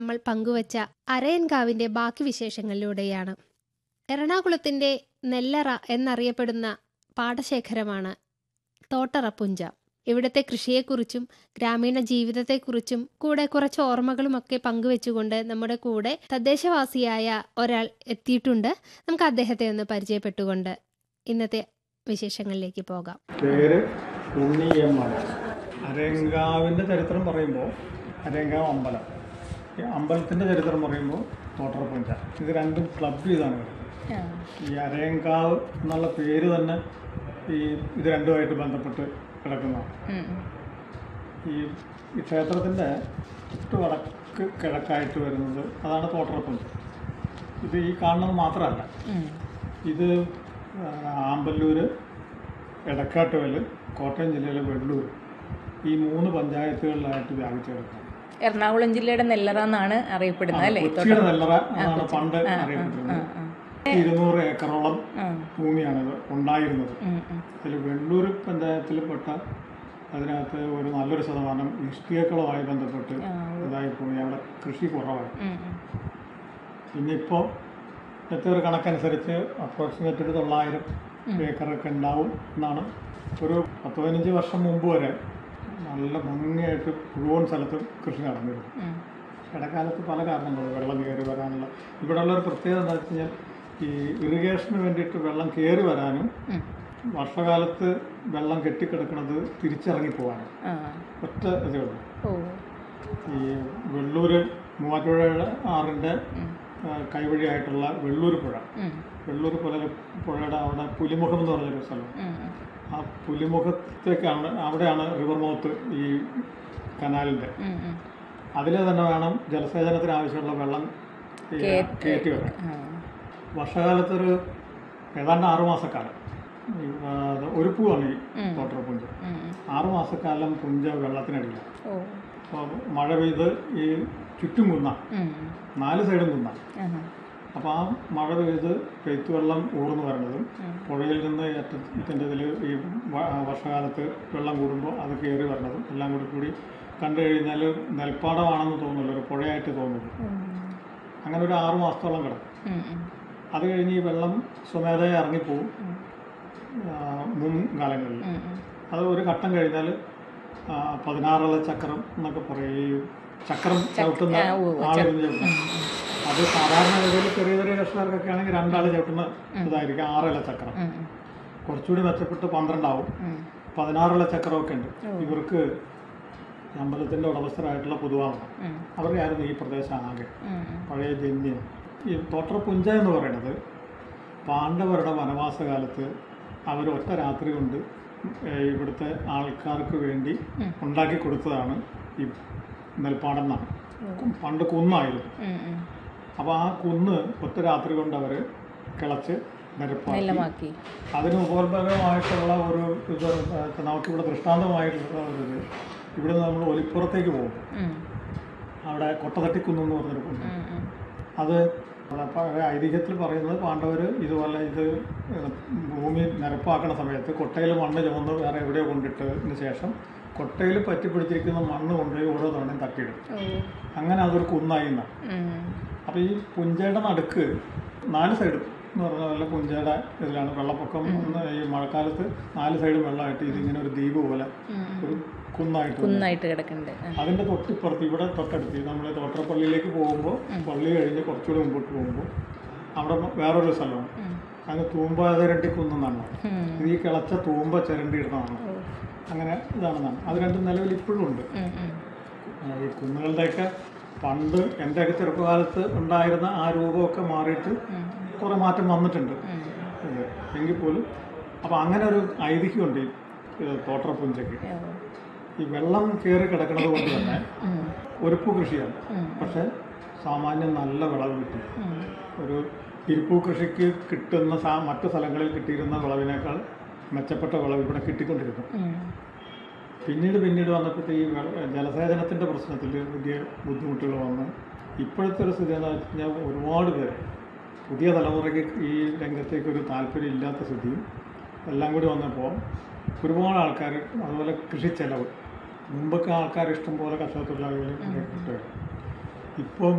നമ്മൾ പങ്കുവച്ച അരയൻകാവിന്റെ ബാക്കി വിശേഷങ്ങളിലൂടെയാണ് എറണാകുളത്തിന്റെ നെല്ലറ എന്നറിയപ്പെടുന്ന പാടശേഖരമാണ് തോട്ടറപ്പുഞ്ച ഇവിടുത്തെ കൃഷിയെക്കുറിച്ചും ഗ്രാമീണ ജീവിതത്തെക്കുറിച്ചും കൂടെ കുറച്ച് ഓർമ്മകളുമൊക്കെ പങ്കുവെച്ചുകൊണ്ട് നമ്മുടെ കൂടെ തദ്ദേശവാസിയായ ഒരാൾ എത്തിയിട്ടുണ്ട് നമുക്ക് അദ്ദേഹത്തെ ഒന്ന് പരിചയപ്പെട്ടുകൊണ്ട് ഇന്നത്തെ വിശേഷങ്ങളിലേക്ക് പോകാം പേര് ഉണ്ണി എം ആണ് അരയങ്കാവിൻ്റെ ചരിത്രം പറയുമ്പോൾ അരയങ്കാവ് അമ്പലം ഈ അമ്പലത്തിൻ്റെ ചരിത്രം പറയുമ്പോൾ തോട്ടറപ്പുഞ്ച ഇത് രണ്ടും ക്ലബ് ചെയ്താണ് കിടക്കുന്നത് ഈ അരയങ്കാവ് എന്നുള്ള പേര് തന്നെ ഈ ഇത് രണ്ടുമായിട്ട് ബന്ധപ്പെട്ട് കിടക്കുന്നതാണ് ഈ ഈ ക്ഷേത്രത്തിൻ്റെ ചുറ്റു വടക്ക് കിഴക്കായിട്ട് വരുന്നത് അതാണ് തോട്ടറപ്പുഞ്ച ഇത് ഈ കാണുന്നത് മാത്രമല്ല ഇത് ആ, ആമ്പല്ലൂര് എടക്കാട്ടുകൽ കോട്ടയം ജില്ലയിലെ വെള്ളൂർ ഈ മൂന്ന് പഞ്ചായത്തുകളിലായിട്ട് വ്യാപിച്ചു കിടക്കുന്നത് എറണാകുളം ജില്ലയുടെ നെല്ലറ എന്നാണ് അറിയപ്പെടുന്നത് അല്ലേ കൊച്ചിയുടെ നെല്ലറ എന്നാണ് പണ്ട് അറിയപ്പെട്ടിരുന്നത് ഇരുന്നൂറ് ഏക്കറോളം ഭൂമിയാണ് ഇത് ഉണ്ടായിരുന്നത് അതിൽ വെള്ളൂർ പഞ്ചായത്തിൽപ്പെട്ട അതിനകത്ത് ഒരു നല്ലൊരു ശതമാനം ഇഷ്ടികക്കളുമായി ബന്ധപ്പെട്ട് ഇതായി പോയി അവിടെ കൃഷി കുറവായി പിന്നെ ഇപ്പോൾ ഇപ്പോഴത്തെ ഒരു കണക്കനുസരിച്ച് അപ്രോക്സിമേറ്റ് ഒരു തൊള്ളായിരം ഏക്കറൊക്കെ ഉണ്ടാവും എന്നാണ് ഒരു പത്ത് പതിനഞ്ച് വർഷം മുമ്പ് വരെ നല്ല ഭംഗിയായിട്ട് മുഴുവൻ സ്ഥലത്തും കൃഷി നടന്നിരുന്നു ഇടക്കാലത്ത് പല കാരണങ്ങളും വെള്ളം കയറി വരാനുള്ള ഇവിടെയുള്ള ഒരു പ്രത്യേകത എന്താ വെച്ച് കഴിഞ്ഞാൽ ഈ ഇറിഗേഷന് വേണ്ടിയിട്ട് വെള്ളം കയറി വരാനും വർഷകാലത്ത് വെള്ളം കെട്ടിക്കിടക്കുന്നത് തിരിച്ചിറങ്ങി പോകാനും ഒറ്റ ഇതേ ഉള്ളൂ ഓ ഈ വെള്ളൂർ മൂവാറ്റുപുഴ ആറിൻ്റെ ആ, കൈവഴിയായിട്ടുള്ള വെള്ളൂർ പുഴ വെള്ളൂർ പുഴ പുഴയുടെ അവിടെ പുലിമുഖം എന്ന് പറഞ്ഞൊരു സ്ഥലം ആ പുലിമുഖത്തേക്കാണ് അവിടെയാണ് റിവർ മൗത്ത് ഈ കനാലിൻ്റെ അതിൽ തന്നെ വേണം ജലസേചനത്തിന് ആവശ്യമുള്ള വെള്ളം ഈ കയറ്റി വെക്കാൻ വർഷകാലത്തൊരു ഏതാണ്ട് ആറുമാസക്കാലം ഈ, ആ, ഒരു പൂവാണ് ഈ തോട്ടറ പുഞ്ച ആറുമാസക്കാലം പുഞ്ച വെള്ളത്തിനടിയിലാണ് ഓ അപ്പോൾ മഴ പെയ്ത് ഈ ചുറ്റും കുന്ന നാല് സൈഡും കുന്ന അപ്പോൾ ആ മഴ പെയ്ത് പെയ്ത്ത് വെള്ളം ഊർന്നു വരുന്നതും പുഴയിൽ നിന്ന് ഏറ്റത്തിൻ്റെ ഇതിൽ ഈ വ- വർഷകാലത്ത് വെള്ളം കൂടുമ്പോൾ അത് കയറി വരുന്നതും എല്ലാം കൂടി കൂടി കണ്ടു കഴിഞ്ഞാൽ നെൽപ്പാടമാണെന്ന് തോന്നുന്നില്ല ഒരു പുഴയായിട്ട് തോന്നുന്നു അങ്ങനെ ഒരു ആറു മാസത്തോളം കിടക്കും അത് കഴിഞ്ഞ് ഈ വെള്ളം സ്വമേധയെ ഇറങ്ങിപ്പോവും ആ, മുൻ കാലങ്ങളിൽ അത് ഒരു ഘട്ടം കഴിഞ്ഞാൽ പതിനാറുള്ള ചക്രം എന്നൊക്കെ പറയും ഈ ചക്രം ചവിട്ടുന്ന ആളുകൾ ചവിട്ടുന്ന അത് സാധാരണ ഗതിയിൽ ചെറിയ ചെറിയ കർഷകർക്കൊക്കെ ആണെങ്കിൽ രണ്ടാൾ ചവിട്ടുന്ന ഇതായിരിക്കും ആറില ചക്രം കുറച്ചുകൂടി മെച്ചപ്പെട്ട് പന്ത്രണ്ടാവും പതിനാറുള്ള ചക്രമൊക്കെ ഉണ്ട് ഇവർക്ക് ഈ അമ്പലത്തിൻ്റെ ഉടമസ്ഥരായിട്ടുള്ള പൊതുവാണ് അവരെയായിരുന്നു ഈ പ്രദേശം ആകെ പഴയ ജന്യം ഈ തോട്ടറപ്പുഞ്ച എന്ന് പറയുന്നത് പാണ്ഡവരുടെ വനവാസകാലത്ത് അവർ ഒറ്റ രാത്രി കൊണ്ട് ഏഹ്, ഇവിടുത്തെ ആൾക്കാർക്ക് വേണ്ടി ഉണ്ടാക്കി കൊടുത്തതാണ് ഈ നെൽപ്പാടം എന്നാണ് പണ്ട് കുന്നായിരുന്നു അപ്പോൾ ആ കുന്ന് ഒറ്റ രാത്രി കൊണ്ട് അവർ കിളച്ച് നിരപ്പാക്കി നെല്ലമാക്കി അതിന് ഉപോത്ഭകമായിട്ടുള്ള ഒരു ഇത് ഏഹ്, നമുക്കിവിടെ ദൃഷ്ടാന്തമായിട്ടുള്ള ഒരു ഇത് ഇവിടുന്ന് നമ്മൾ ഒലിപ്പുറത്തേക്ക് പോകും അവിടെ കൊട്ടതട്ടിക്കുന്ന് എന്ന് പറഞ്ഞൊരു കുന്ന് അത് അവിടെ പഴയ ഐതിഹ്യത്തിൽ പറയുന്നത് പാണ്ഡവർ ഇതുപോലെ ഇത് ഏഹ്, ഭൂമി നിരപ്പാക്കുന്ന സമയത്ത് കൊട്ടയിൽ മണ്ണ് ചുമന്ന് വേറെ എവിടെയോ കൊണ്ടിട്ടതിന് ശേഷം കൊട്ടയിൽ പറ്റിപ്പിടിച്ചിരിക്കുന്ന മണ്ണ് കൊണ്ടുപോയി ഓരോ തവണയും തട്ടിയിടും അങ്ങനെ അതൊരു കുന്നായി എന്നാണ് അപ്പോൾ ഈ പുഞ്ചയുടെ നടുക്ക് നാല് സൈഡും എന്ന് പറഞ്ഞ പോലെ പുഞ്ചയുടെ ഇതിലാണ് വെള്ളപ്പൊക്കം വന്ന് ഈ മഴക്കാലത്ത് നാല് സൈഡും വെള്ളമായിട്ട് ഇതിങ്ങനെ ഒരു ദ്വീപ് പോലെ ഒരു കുന്നായിട്ട് വരും. കുന്നായിട്ട് കിടക്കുന്നുണ്ട് അതിൻ്റെ തൊട്ടിപ്പുറത്ത് ഇവിടെ തൊട്ടടുത്ത് നമ്മൾ തോട്ടപ്പള്ളിയിലേക്ക് പോകുമ്പോൾ പള്ളി കഴിഞ്ഞ് കുറച്ചുകൂടി മുമ്പോട്ട് പോകുമ്പോൾ അവിടെ വേറൊരു സ്ഥലമാണ് അങ്ങ് തൂമ്പ ചിരണ്ടി കുന്നെന്നാണ് ഇത് ഈ കിളച്ച തൂമ്പ ചിരണ്ടി ഇടുന്നതാണ് അങ്ങനെ ഇതാണെന്നാണ് അത് രണ്ടും നിലവിൽ ഇപ്പോഴും ഉണ്ട് ആ, ഈ കുന്നുകളുടെയൊക്കെ പണ്ട് എൻ്റെയൊക്കെ ചെറുപ്പകാലത്ത് ഉണ്ടായിരുന്ന ആ രൂപമൊക്കെ മാറിയിട്ട് കുറേ മാറ്റം വന്നിട്ടുണ്ട് ഇത്. എങ്കിൽ പോലും അപ്പോൾ അങ്ങനെ ഒരു ഐതിഹ്യമുണ്ട് ഈ ഇത് തോട്ടറപ്പുഞ്ചയ്ക്ക് ഈ വെള്ളം കയറി കിടക്കുന്നത് കൊണ്ട് തന്നെ ഒരുപ്പു കൃഷിയാണ് പക്ഷെ സാമാന്യം നല്ല വിളവ് കിട്ടും ഒരു ഇരിപ്പൂ കൃഷിക്ക് കിട്ടുന്ന സാ മറ്റു സ്ഥലങ്ങളിൽ കിട്ടിയിരുന്ന വിളവിനേക്കാൾ മെച്ചപ്പെട്ട വിളവ് ഇവിടെ കിട്ടിക്കൊണ്ടിരുന്നു പിന്നീട് പിന്നീട് വന്നപ്പോഴത്തെ ഈ വെള്ള- ജലസേചനത്തിൻ്റെ പ്രശ്നത്തിൽ വലിയ ബുദ്ധിമുട്ടുകൾ വന്ന് ഇപ്പോഴത്തെ ഒരു സ്ഥിതി എന്ന് വെച്ച് കഴിഞ്ഞാൽ ഒരുപാട് പേര് പുതിയ തലമുറയ്ക്ക് ഈ രംഗത്തേക്ക് ഒരു താല്പര്യം ഇല്ലാത്ത സ്ഥിതിയും എല്ലാം കൂടി വന്നപ്പോൾ ഒരുപാട് ആൾക്കാർ അതുപോലെ കൃഷി ചെലവ് മുമ്പൊക്കെ ആൾക്കാർ ഇഷ്ടംപോലെ കർഷക തൊഴിലാളികൾ കിട്ടുമായിരുന്നു ഇപ്പം